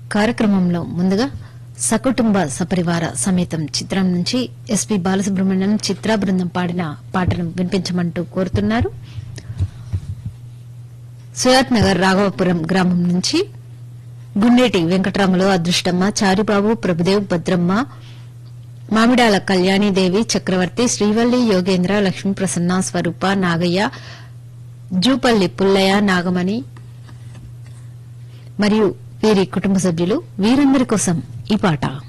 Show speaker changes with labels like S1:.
S1: కార్యక్రమంలో ముందుగా సకుటుంబ సపరివార సమేతం చిత్రం నుంచి ఎస్పి బాలసుబ్రహ్మణ్యం చిత్రా బృందం పాడిన పాటను వినిపించమంటూ కోరుతున్నారు సుయాత్ నగర్ రాఘవపురం గ్రామం నుంచి గుండేటి వెంకటరాములు అదృష్టమ్మ చారిబాబు ప్రభుదేవ్ భద్రమ్మ మామిడాల కళ్యాణీదేవి చక్రవర్తి శ్రీవల్లి యోగేంద్ర లక్ష్మీ ప్రసన్న స్వరూప నాగయ్య జూపల్లి పుల్లయ్య నాగమణి మరియు వీరి కుటుంబ సభ్యులు వీరందరి కోసం ఈ పాట